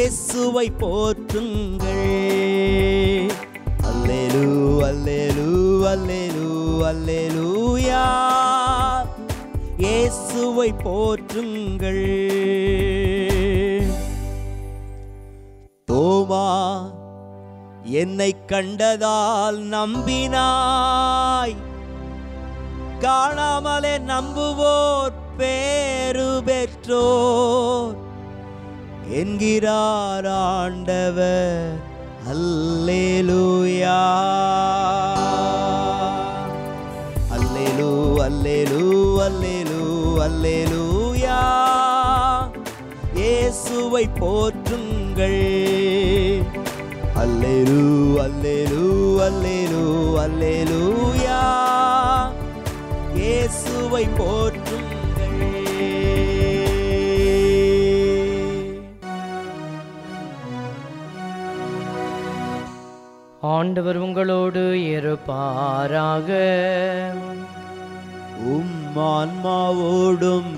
இயேசுவை போற்றுங்கள் அல்லேலூ அல்லேலூ அல்லேலூ அல்லேலூயா இயேசுவை போற்றுங்கள் தோமா என்னை கண்டதால் நம்பினாய் காணாமலே நம்புவோர் பேரு பெற்றோர் என்கிறார் ஆண்டவர் அல்லேலூயா அல்லேலூ அல்லேலூ அல்லேலூ அல்லேலூயா இயேசுவை போற்றுங்கள் அல்லேலூ அல்லேலூ அல்லேலூ அல்லேலூயா இயேசுவை போற்றுங்கள் ஆண்டவர் உங்களோடு இருப்பாராக உம் ஆன்மாவோடும்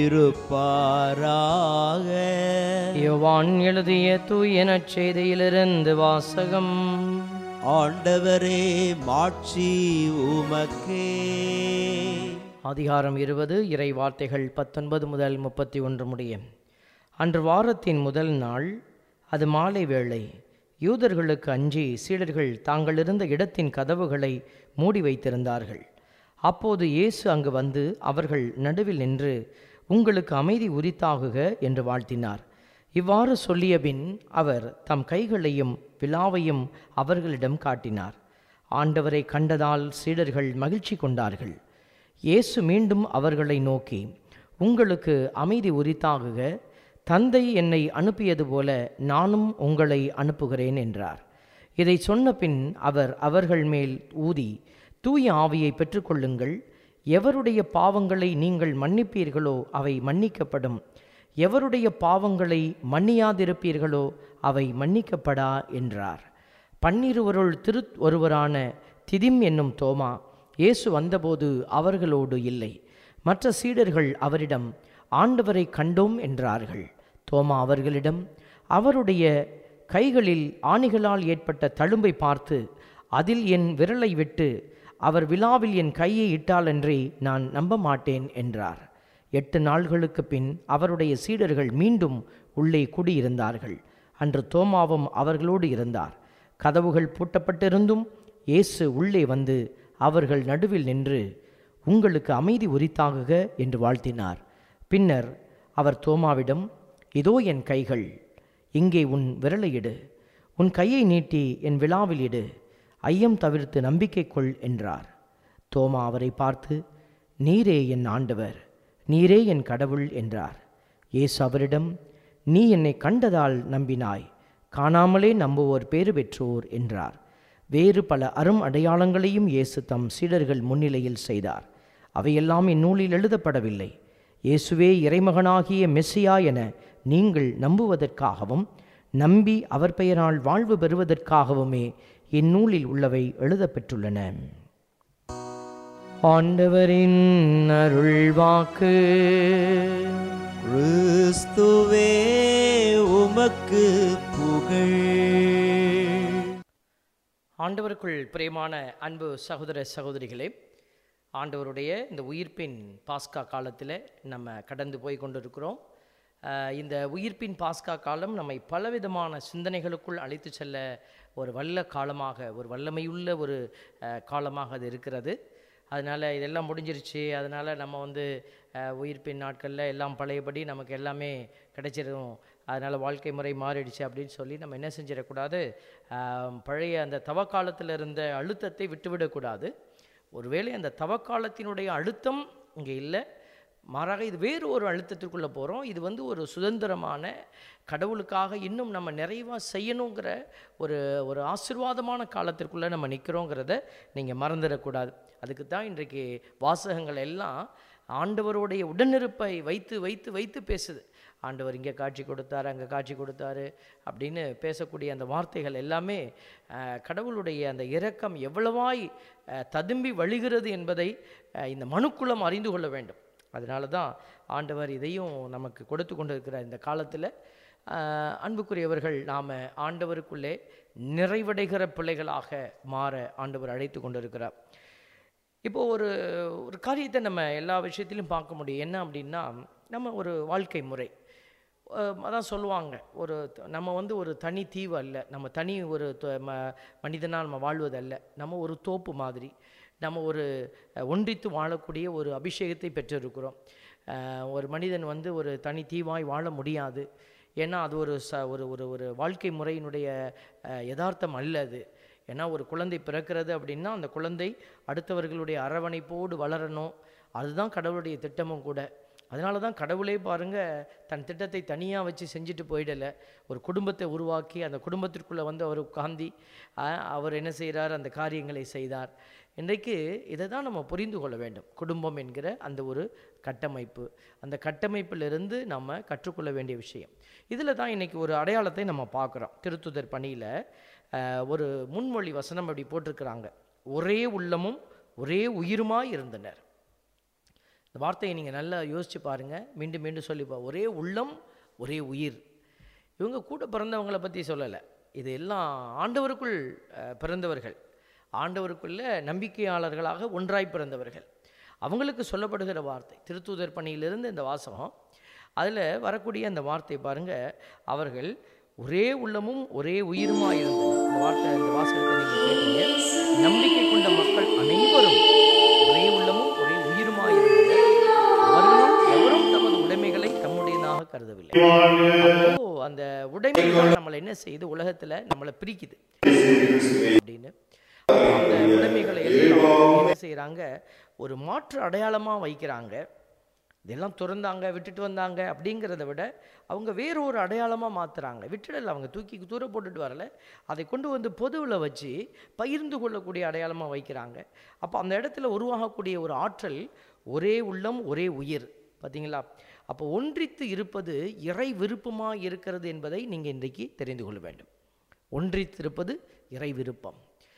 இருப்பாராக யோவான் எழுதிய தூய நற்செய்தியிலிருந்து வாசகம் ஆண்டவரே மாட்சி உமக்கே அதிகாரம் இருபது இறை வார்த்தைகள் பத்தொன்பது முதல் முப்பத்தி ஒன்று முடிய அன்று வாரத்தின் முதல் நாள் அது மாலை வேளை யூதர்களுக்கு அஞ்சி சீடர்கள் தாங்கள் இருந்த இடத்தின் கதவுகளை மூடி வைத்திருந்தார்கள் அப்போது இயேசு அங்கு வந்து அவர்கள் நடுவில் நின்று உங்களுக்கு அமைதி உரித்தாகுக என்று வாழ்த்தினார் இவ்வாறு சொல்லியபின் அவர் தம் கைகளையும் விழாவையும் அவர்களிடம் காட்டினார் ஆண்டவரை கண்டதால் சீடர்கள் மகிழ்ச்சி கொண்டார்கள் இயேசு மீண்டும் அவர்களை நோக்கி உங்களுக்கு அமைதி உரித்தாகுக தந்தை என்னை அனுப்பியது போல நானும் உங்களை அனுப்புகிறேன் என்றார் இதை சொன்ன பின் அவர் அவர்கள் மேல் ஊதி தூய ஆவியை பெற்றுக்கொள்ளுங்கள் எவருடைய பாவங்களை நீங்கள் மன்னிப்பீர்களோ அவை மன்னிக்கப்படும் எவருடைய பாவங்களை மன்னியாதிருப்பீர்களோ அவை மன்னிக்கப்படா என்றார் பன்னிருவருள் திரு ஒருவரான திதிம் என்னும் தோமா இயேசு வந்தபோது அவர்களோடு இல்லை மற்ற சீடர்கள் அவரிடம் ஆண்டவரை கண்டோம் என்றார்கள் தோமா அவர்களிடம் அவருடைய கைகளில் ஆணிகளால் ஏற்பட்ட தழும்பை பார்த்து அதில் என் விரலை விட்டு அவர் விழாவில் என் கையை இட்டாலன்றி நான் நம்ப மாட்டேன் என்றார் எட்டு நாள்களுக்கு பின் அவருடைய சீடர்கள் மீண்டும் உள்ளே குடியிருந்தார்கள் அன்று தோமாவும் அவர்களோடு இருந்தார் கதவுகள் பூட்டப்பட்டிருந்தும் இயேசு உள்ளே வந்து அவர்கள் நடுவில் நின்று உங்களுக்கு அமைதி உரித்தாகுக என்று வாழ்த்தினார் பின்னர் அவர் தோமாவிடம் இதோ என் கைகள் இங்கே உன் விரலை இடு உன் கையை நீட்டி என் விழாவில் இடு ஐயம் தவிர்த்து நம்பிக்கை கொள் என்றார் தோமா அவரை பார்த்து நீரே என் ஆண்டவர் நீரே என் கடவுள் என்றார் இயேசு அவரிடம் நீ என்னை கண்டதால் நம்பினாய் காணாமலே நம்புவோர் பேறு பெற்றோர் என்றார் வேறு பல அரும் அடையாளங்களையும் இயேசு தம் சீடர்கள் முன்னிலையில் செய்தார் அவையெல்லாம் இந்நூலில் எழுதப்படவில்லை இயேசுவே இறைமகனாகிய மெஸ்ஸியா என நீங்கள் நம்புவதற்காகவும் நம்பி அவர் பெயரால் வாழ்வு பெறுவதற்காகவுமே இந்நூலில் உள்ளவை எழுதப்பெற்றுள்ளன ஆண்டவரின் அருள்வாக்கு கிறிஸ்துவே உமக்கு புகழ் ஆண்டவருக்குள் பிரியமான அன்பு சகோதர சகோதரிகளே ஆண்டவருடைய இந்த உயிர்ப்பின் பாஸ்கா காலத்தில் நம்ம கடந்து போய் கொண்டிருக்கிறோம் அஹ், இந்த உயிர்ப்பின் பாஸ்கா காலம் நம்மை பலவிதமான சிந்தனைகளுக்குள் அழைத்து செல்ல ஒரு வல்ல காலமாக ஒரு வல்லமையுள்ள ஒரு அஹ், காலமாக அது இருக்கிறது அதனால் இதெல்லாம் முடிஞ்சிருச்சு அதனால் நம்ம வந்து அஹ், உயிர்ப்பின் நாட்களில் எல்லாம் பழையபடி நமக்கு எல்லாமே கிடைச்சிரும் அதனால் வாழ்க்கை முறை மாறிடுச்சு அப்படின்னு சொல்லி நம்ம என்ன செஞ்சிடக்கூடாது அஹ், பழைய அந்த தவக்காலத்தில் இருந்த அழுத்தத்தை விட்டுவிடக்கூடாது ஒருவேளை அந்த தவக்காலத்தினுடைய அழுத்தம் இங்கே இல்லை மாறாக இது வேறு ஒரு அழுத்தத்திற்குள்ளே போகிறோம் இது வந்து ஒரு சுதந்திரமான கடவுளுக்காக இன்னும் நம்ம நிறைவாக செய்யணுங்கிற ஒரு ஒரு ஆசிர்வாதமான காலத்திற்குள்ளே நம்ம நிற்கிறோங்கிறத நீங்கள் மறந்துடக்கூடாது அதுக்கு தான் இன்றைக்கு வாசகங்கள் எல்லாம் ஆண்டவருடைய உடனிருப்பை வைத்து வைத்து வைத்து பேசுது ஆண்டவர் இங்கே காட்சி கொடுத்தாரு அங்கே காட்சி கொடுத்தாரு அப்படின்னு பேசக்கூடிய அந்த வார்த்தைகள் எல்லாமே அஹ், கடவுளுடைய அந்த இரக்கம் எவ்வளவாய் அஹ், ததும்பி வழிகிறது என்பதை அஹ், இந்த மனுக்குலம் அறிந்து கொள்ள வேண்டும் அதனால தான் ஆண்டவர் இதையும் நமக்கு கொடுத்து கொண்டிருக்கிற இந்த காலத்தில் ஆஹ், அன்புக்குரியவர்கள் நாம் ஆண்டவருக்குள்ளே நிறைவடைகிற பிள்ளைகளாக மாற ஆண்டவர் அழைத்து கொண்டிருக்கிறார் இப்போ ஒரு ஒரு காரியத்தை நம்ம எல்லா விஷயத்திலும் பார்க்க முடியும் என்ன அப்படின்னா நம்ம ஒரு வாழ்க்கை முறை அஹ் அதான் சொல்லுவாங்க ஒரு த- நம்ம வந்து ஒரு தனி தீவு அல்ல நம்ம தனி ஒரு த- ம- மனிதனால் நம்ம வாழ்வதல்ல நம்ம ஒரு தோப்பு மாதிரி நம்ம ஒரு அஹ், ஒன்றித்து வாழக்கூடிய ஒரு அபிஷேகத்தை பெற்றிருக்கிறோம் அஹ், ஒரு மனிதன் வந்து ஒரு தனி தீவாய் வாழ முடியாது ஏன்னா அது ஒரு ச ஒரு ஒரு ஒரு வாழ்க்கை முறையினுடைய அஹ், யதார்த்தம் அல்ல அது ஏன்னா ஒரு குழந்தை பிறக்கிறது அப்படின்னா அந்த குழந்தை அடுத்தவர்களுடைய அரவணைப்போடு வளரணும் அதுதான் கடவுளுடைய திட்டமும் கூட அதனால தான் கடவுளே பாருங்க தன் திட்டத்தை தனியாக வச்சு செஞ்சுட்டு போயிடலை ஒரு குடும்பத்தை உருவாக்கி அந்த குடும்பத்திற்குள்ளே வந்து அவர் உட்கார்ந்தி அஹ், அவர் என்ன செய்கிறார் அந்த காரியங்களை செய்தார் இன்றைக்கு இதை தான் நம்ம புரிந்து கொள்ள வேண்டும் குடும்பம் என்கிற அந்த ஒரு கட்டமைப்பு அந்த கட்டமைப்பிலிருந்து நம்ம கற்றுக்கொள்ள வேண்டிய விஷயம் இதில் தான் இன்னைக்கு ஒரு அடையாளத்தை நம்ம பார்க்குறோம் திருத்துதர் பணியில் ஒரு முன்மொழி வசனம் அப்படி போட்டிருக்கிறாங்க ஒரே உள்ளமும் ஒரே உயிருமாய் இருந்தனர் இந்த வார்த்தையை நீங்கள் நல்லா யோசிச்சு பாருங்கள் மீண்டும் மீண்டும் சொல்லிப்பா ஒரே உள்ளம் ஒரே உயிர் இவங்க கூட பிறந்தவங்கள பற்றி சொல்லலை இது எல்லாம் ஆண்டவருக்குள் அஹ், பிறந்தவர்கள் ஆண்டவருக்குள்ள நம்பிக்கையாளர்களாக ஒன்றாய் பிறந்தவர்கள் அவங்களுக்கு சொல்லப்படுகிற வார்த்தை திருத்தூதர் பணியிலிருந்து இந்த வாசகம் அதில் வரக்கூடிய அந்த வார்த்தை பாருங்க அவர்கள் ஒரே உள்ளமும் ஒரே உயிருமாய் இருந்தனர் இந்த வார்த்தை இந்த வாசகத்தை நீங்கள் கேட்டீங்க நம்பிக்கை கொண்ட மக்கள் அனைவரும் ஒரே உள்ளமும் ஒரே உயிருமாய் இருந்தனர் அவர்களும் எவரும் தமது உடைமைகளை தம்முடையதாக கருதவில்லை அப்போ அந்த உடைமைகள் நம்மளை என்ன செய்யுது உலகத்துல நம்மளை பிரிக்குது அப்படின்னு அந்த உடைமைகளை எல்லாம் என்ன செய்றாங்க ஒரு மாற்று அடையாளமா வைக்கிறாங்க இதெல்லாம் துறந்தாங்க விட்டுட்டு வந்தாங்க அப்படிங்கிறத விட அவங்க வேற ஒரு அடையாளமாக மாற்றுறாங்க விட்டுடல அவங்க தூக்கி தூர போட்டுட்டு வரல அதை கொண்டு வந்து பொதுவில் வச்சு பகிர்ந்து கொள்ளக்கூடிய அடையாளமாக வைக்கிறாங்க அப்போ அந்த இடத்துல உருவாகக்கூடிய ஒரு ஆற்றல் ஒரே உள்ளம் ஒரே உயிர் பார்த்தீங்களா அப்போ ஒன்றித்து இருப்பது இறை விருப்பமாக இருக்கிறது என்பதை நீங்கள் இன்றைக்கு தெரிந்து கொள்ள வேண்டும் ஒன்றித்திருப்பது இறை விருப்பம்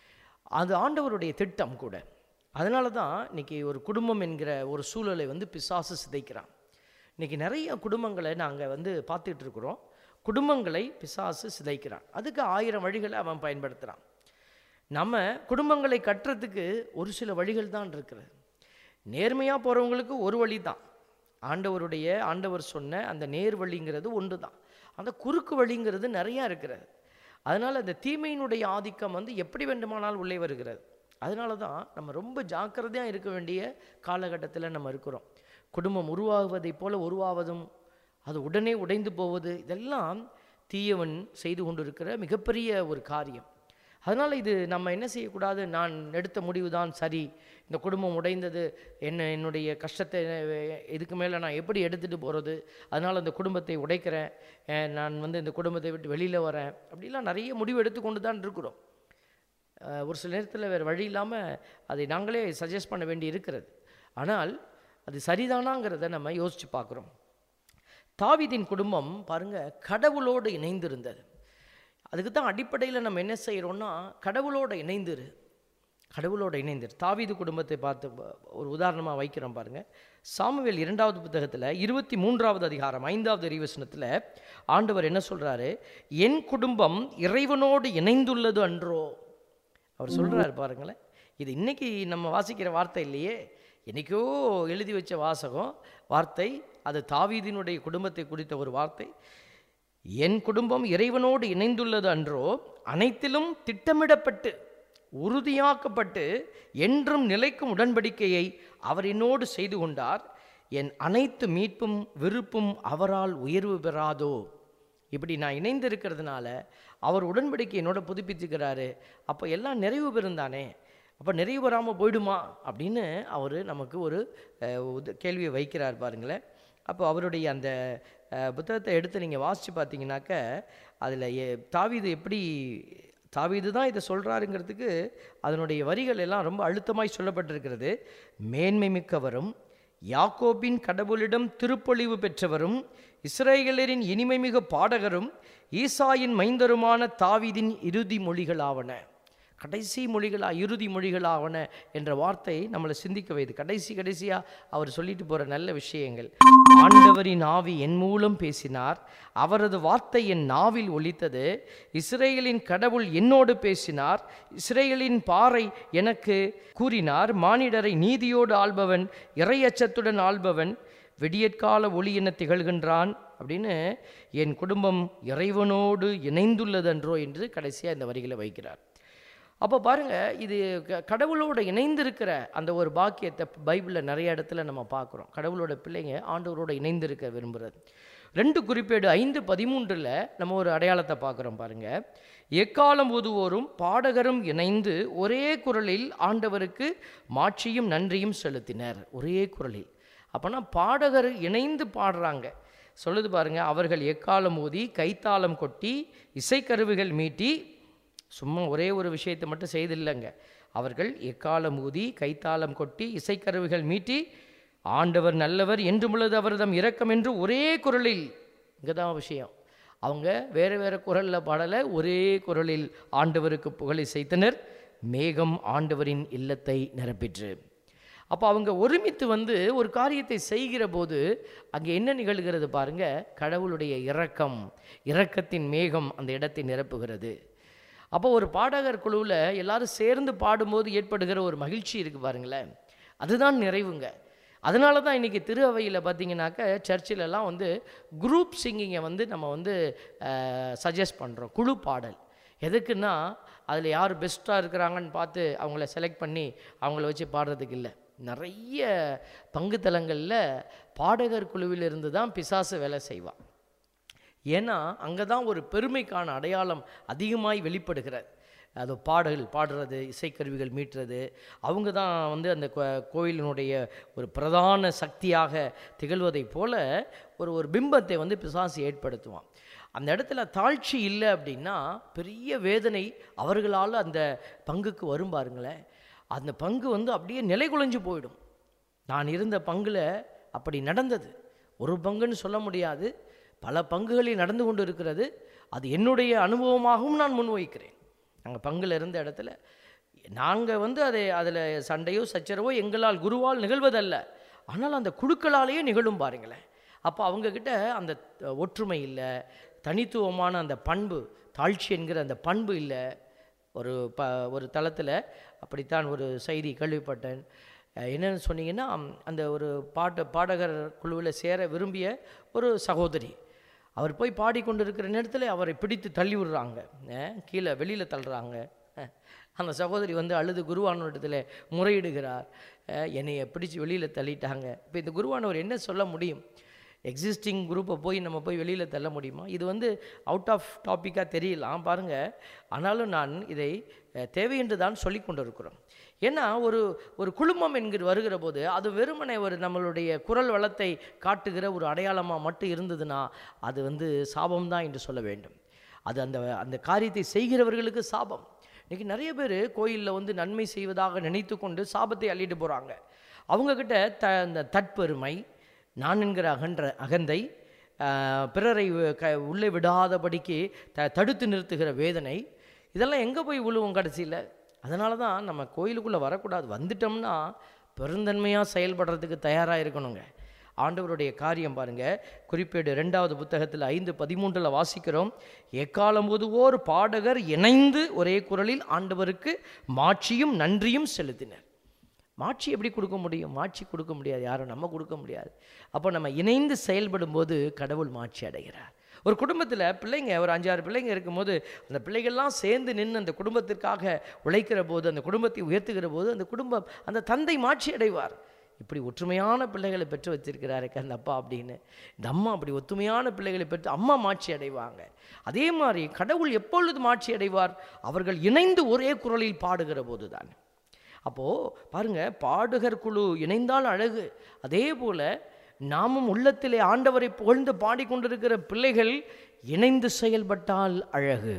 அது ஆண்டவருடைய திட்டம் கூட அதனால தான் இன்னைக்கு ஒரு குடும்பம் என்கிற ஒரு சூழலை வந்து பிசாசு சிதைக்கிறான் இன்னைக்கு நிறைய குடும்பங்களை நாங்கள் வந்து பார்த்துட்டு இருக்கிறோம் குடும்பங்களை பிசாசு சிதைக்கிறான் அதுக்கு ஆயிரம் வழிகளை அவன் பயன்படுத்துகிறான் நம்ம குடும்பங்களை கட்டுறதுக்கு ஒரு சில வழிகள் தான் இருக்கிறது நேர்மையாக போகிறவங்களுக்கு ஒரு வழி தான் ஆண்டவருடைய ஆண்டவர் சொன்ன அந்த நேர் வழிங்கிறது ஒன்று தான் அந்த குறுக்கு வழிங்கிறது நிறையா இருக்கிறது அதனால் அந்த தீமையினுடைய ஆதிக்கம் வந்து எப்படி வேண்டுமானால் உள்ளே வருகிறது அதனால தான் நம்ம ரொம்ப ஜாக்கிரதையாக இருக்க வேண்டிய காலகட்டத்தில் நம்ம இருக்கிறோம் குடும்பம் உருவாகுவதைப் போல உருவாவதும் அது உடனே உடைந்து போவது இதெல்லாம் தீயவன் செய்து கொண்டிருக்கிற மிகப்பெரிய ஒரு காரியம் அதனால் இது நம்ம என்ன செய்யக்கூடாது நான் எடுத்த முடிவு தான் சரி இந்த குடும்பம் உடைந்தது என்ன என்னுடைய கஷ்டத்தை அஹ், இதுக்கு மேலே நான் எப்படி எடுத்துகிட்டு போகிறது அதனால் அந்த குடும்பத்தை உடைக்கிறேன் அஹ், நான் வந்து இந்த குடும்பத்தை விட்டு வெளியில் வரேன் அப்படிலாம் நிறைய முடிவு எடுத்துக்கொண்டு தான் இருக்கிறோம் அஹ், ஒரு சில நேரத்தில் வேறு வழி இல்லாமல் அதை நாங்களே சஜஸ்ட் பண்ண வேண்டி இருக்கிறது ஆனால் அது சரிதானாங்கிறத நம்ம யோசித்து பார்க்குறோம் தாவீதின் குடும்பம் பாருங்க கடவுளோடு இணைந்திருந்தது அதுக்கு தான் அடிப்படையில் நம்ம என்ன செய்கிறோம்னா கடவுளோட இணைந்திரு கடவுளோட இணைந்திரு தாவீது குடும்பத்தை பார்த்து ப- ஒரு உதாரணமாக வைக்கிறோம் பாருங்க சாமுவேல் இரண்டாவது புத்தகத்தில் இருபத்தி மூன்றாவது அதிகாரம் ஐந்தாவது அறிவசனத்தில் ஆண்டவர் என்ன சொல்றாரு என் குடும்பம் இறைவனோடு இணைந்துள்ளது அன்றோ அவர் சொல்றாரு பாருங்களேன் இது இன்னைக்கு நம்ம வாசிக்கிற வார்த்தை இல்லையே என்னைக்கோ எழுதி வச்ச வாசகம் வார்த்தை அது தாவீதினுடைய குடும்பத்தை குறித்த ஒரு வார்த்தை என் குடும்பம் இறைவனோடு இணைந்துள்ளது அன்றோ அனைத்திலும் திட்டமிடப்பட்டு உறுதியாக்கப்பட்டு என்றும் நிலைக்கும் உடன்படிக்கையை அவர் என்னோடு செய்து கொண்டார் என் அனைத்து மீட்பும் விருப்பும் அவரால் உயர்வு பெறாதோ இப்படி நான் இணைந்து இருக்கிறதுனால அவர் உடன்படிக்கை என்னோட புதுப்பிச்சுக்கிறாரு அப்போ எல்லாம் நிறைவு பெறுந்தானே அப்போ நிறைவு பெறாமல் போயிடுமா அப்படின்னு அவர் நமக்கு ஒரு அஹ், உத- கேள்வியை வைக்கிறார் பாருங்களேன் அப்போ அவருடைய அந்த அஹ், புத்தகத்தை எடுத்து நீங்கள் வாசித்து பார்த்தீங்கன்னாக்க அதில் தாவீது எப்படி தாவீது தான் இதை சொல்கிறாருங்கிறதுக்கு அதனுடைய வரிகள் எல்லாம் ரொம்ப அழுத்தமாய் சொல்லப்பட்டிருக்கிறது மேன்மை மிக்கவரும் யாக்கோபின் கடவுளிடம் திருப்பொழிவு பெற்றவரும் இஸ்ரேலரின் இனிமைமிகு பாடகரும் ஈசாயின் மைந்தருமான தாவீதின் இறுதி மொழிகளாவன கடைசி மொழிகளா இறுதி மொழிகளாவன என்ற வார்த்தை நம்மளை சிந்திக்க வைது கடைசி கடைசியாக அவர் சொல்லிட்டு போகிற நல்ல விஷயங்கள் ஆண்டவரின் ஆவி என் மூலம் பேசினார் அவரது வார்த்தை என் நாவில் ஒலித்தது இஸ்ரேலின் கடவுள் என்னோடு பேசினார் இஸ்ரேலின் பாறை எனக்கு கூறினார் மானிடரை நீதியோடு ஆள்பவன் இறையச்சத்துடன் ஆள்பவன் விடியற்கால ஒளி என திகழ்கின்றான் அப்படின்னு என் குடும்பம் இறைவனோடு இணைந்துள்ளதன்றோ என்று கடைசியாக இந்த வரிகளை வைக்கிறார் அப்போ பாருங்க இது க- கடவுளோட இணைந்திருக்கிற அந்த ஒரு பாக்கியத்தை பைபிளில் நிறைய இடத்துல நம்ம பார்க்குறோம் கடவுளோட பிள்ளைங்க ஆண்டவரோட இணைந்திருக்க விரும்புகிறது ரெண்டு குறிப்பேடு ஐந்து பதிமூன்றில் நம்ம ஒரு அடையாளத்தை பார்க்குறோம் பாருங்க எக்காலம் ஊதுவோரும் பாடகரும் இணைந்து ஒரே குரலில் ஆண்டவருக்கு மாட்சியும் நன்றியும் செலுத்தினர் ஒரே குரலில் அப்போனா பாடகர் இணைந்து பாடுறாங்க சொல்லுது பாருங்க அவர்கள் எக்காலம் ஊதி கைத்தாளம் கொட்டி இசைக்கருவிகள் மீட்டி சும்மா ஒரே ஒரு விஷயத்தை மட்டும் செய்தில்லைங்க அவர்கள் எக்காலம் ஊதி கைத்தாளம் கொட்டி இசைக்கருவிகள் மீட்டி ஆண்டவர் நல்லவர் என்றுமுள்ளது அவர்தம் இரக்கம் என்று ஒரே குரலில் இங்கே தான் விஷயம் அவங்க வேறு வேறு குரலில் பாடலை ஒரே குரலில் ஆண்டவருக்கு புகழை செய்தனர் மேகம் ஆண்டவரின் இல்லத்தை நிரப்பிற்று அப்போ அவங்க ஒருமித்து வந்து ஒரு காரியத்தை செய்கிற போது அங்கே என்ன நிகழ்கிறது பாருங்க கடவுளுடைய இரக்கம் இரக்கத்தின் மேகம் அந்த இடத்தை நிரப்புகிறது அப்போ ஒரு பாடகர் குழுவில் எல்லாரும் சேர்ந்து பாடும்போது ஏற்படுகிற ஒரு மகிழ்ச்சி இருக்குது பாருங்களேன் அதுதான் நிறைவுங்க அதனால தான் இன்றைக்கி திரு அவையில் பார்த்தீங்கன்னாக்க சர்ச்சிலெல்லாம் வந்து குரூப் சிங்கிங்கை வந்து நம்ம வந்து சஜஸ்ட் பண்ணுறோம் குழு பாடல் எதுக்குன்னா அதில் யார் பெஸ்ட்டாக இருக்கிறாங்கன்னு பார்த்து அவங்கள செலக்ட் பண்ணி அவங்கள வச்சு பாடுறதுக்கு இல்லை நிறைய பங்குத்தலங்களில் பாடகர் குழுவிலிருந்து தான் பிசாசு வேலை செய்வான் ஏன்னா அங்கே தான் ஒரு பெருமைக்கான அடையாளம் அதிகமாய் வெளிப்படுகிறது அது பாடல் பாடுறது இசைக்கருவிகள் மீட்டுறது அவங்க தான் வந்து அந்த கோ- கோயிலினுடைய ஒரு பிரதான சக்தியாக திகழ்வதைப் போல ஒரு ஒரு பிம்பத்தை வந்து பிசாசு ஏற்படுத்துவான் அந்த இடத்துல தாழ்ச்சி இல்லை அப்படின்னா பெரிய வேதனை அவர்களால் அந்த பங்குக்கு வரும் பாருங்களேன் அந்த பங்கு வந்து அப்படியே நிலைகுலைஞ்சு போயிடும் நான் இருந்த பங்குல அப்படி நடந்தது ஒரு பங்குன்னு சொல்ல முடியாது பல பங்குகளில் நடந்து கொண்டு இருக்கிறது அது என்னுடைய அனுபவமாகவும் நான் முன்வைக்கிறேன் நாங்கள் பங்குல இருந்த இடத்துல நாங்கள் வந்து அதை அதில் சண்டையோ சச்சரவோ எங்களால் குருவால் நிகழ்வதல்ல ஆனால் அந்த குழுக்களாலேயே நிகழும் பாருங்களேன் அப்போ அவங்கக்கிட்ட அந்த ஒற்றுமை இல்லை தனித்துவமான அந்த பண்பு தாழ்ச்சி என்கிற அந்த பண்பு இல்லை ஒரு ப ஒரு தளத்தில் அப்படித்தான் ஒரு செய்தி கேள்விப்பட்டேன் அஹ் என்னன்னு சொன்னீங்கன்னா ம், அந்த ஒரு பாட்டு பாடகர் குழுவில் சேர விரும்பிய ஒரு சகோதரி அவர் போய் பாடிக்கொண்டிருக்கிற நேரத்தில் அவரை பிடித்து தள்ளி விடுறாங்க அஹ் கீழே வெளியில் தள்ளுறாங்க அஹ் அந்த சகோதரி வந்து அழுது குருவானவரிடத்தில் முறையிடுகிறார் அஹ் என்னைய பிடிச்சு வெளியில் தள்ளிட்டாங்க இப்போ இந்த குருவானவர் என்ன சொல்ல முடியும் எக்ஸிஸ்டிங் குரூப்பை போய் நம்ம போய் வெளியில் தள்ள முடியுமா இது வந்து அவுட் ஆஃப் டாப்பிக்காக தெரியலாம் பாருங்கள் ஆனாலும் நான் இதை அஹ், தேவை என்று தான் சொல்லி கொண்டு இருக்கிறோம் ஏன்னா ஒரு ஒரு குழுமம் என்கிற வருகிற போது அது வெறுமனே ஒரு நம்மளுடைய குரல் வளத்தை காட்டுகிற ஒரு அடையாளமாக மட்டும் இருந்ததுன்னா அது வந்து சாபம் தான் என்று சொல்ல வேண்டும் அது அந்த அந்த காரியத்தை செய்கிறவர்களுக்கு சாபம் இன்றைக்கி நிறைய பேர் கோயிலில் வந்து நன்மை செய்வதாக நினைத்து கொண்டு சாபத்தை அள்ளிட்டு போகிறாங்க அவங்கக்கிட்ட த அந்த தற்பெருமை நான் என்கிற அகன்ற அகந்தை ஆஹ், பிறரை க உள்ளே விடாதபடிக்கு த தடுத்து நிறுத்துகிற வேதனை இதெல்லாம் எங்கே போய் விழுவும் கடைசியில் அதனால தான் நம்ம கோயிலுக்குள்ளே வரக்கூடாது வந்துட்டோம்னா பெருந்தன்மையாக செயல்படுறதுக்கு தயாராக இருக்கணுங்க ஆண்டவருடைய காரியம் பாருங்க குறிப்பேடு ரெண்டாவது புத்தகத்தில் ஐந்து பதிமூன்றில் வாசிக்கிறோம் எக்காலம் ஓர் பாடகர் இணைந்து ஒரே குரலில் ஆண்டவருக்கு மாட்சியும் நன்றியும் செலுத்தினர் மாட்சி எப்படி கொடுக்க முடியும் மாட்சி கொடுக்க முடியாது யாரும் நம்ம கொடுக்க முடியாது அப்போ நம்ம இணைந்து செயல்படும் போது கடவுள் மாட்சி அடைகிறார் ஒரு குடும்பத்தில் பிள்ளைங்க ஒரு அஞ்சாறு பிள்ளைங்க இருக்கும்போது அந்த பிள்ளைகள்லாம் சேர்ந்து நின்று அந்த குடும்பத்திற்காக உழைக்கிற போது அந்த குடும்பத்தை உயர்த்துகிற போது அந்த குடும்பம் அந்த தந்தை மாட்சி அடைவார் இப்படி ஒற்றுமையான பிள்ளைகளை பெற்று வச்சிருக்கிறாரு அந்த அப்பா அப்படின்னு இந்த அம்மா அப்படி ஒத்துமையான பிள்ளைகளை பெற்று அம்மா மாட்சி அடைவாங்க அதே மாதிரி கடவுள் எப்பொழுது மாட்சி அடைவார் அவர்கள் இணைந்து ஒரே குரலில் பாடுகிற போது தான் அப்போது பாருங்க பாடுகர் குழு இணைந்தால் அழகு அதே போல நாமும் உள்ளத்திலே ஆண்டவரை புகழ்ந்து பாடிக்கொண்டிருக்கிற பிள்ளைகள் இணைந்து செயல்பட்டால் அழகு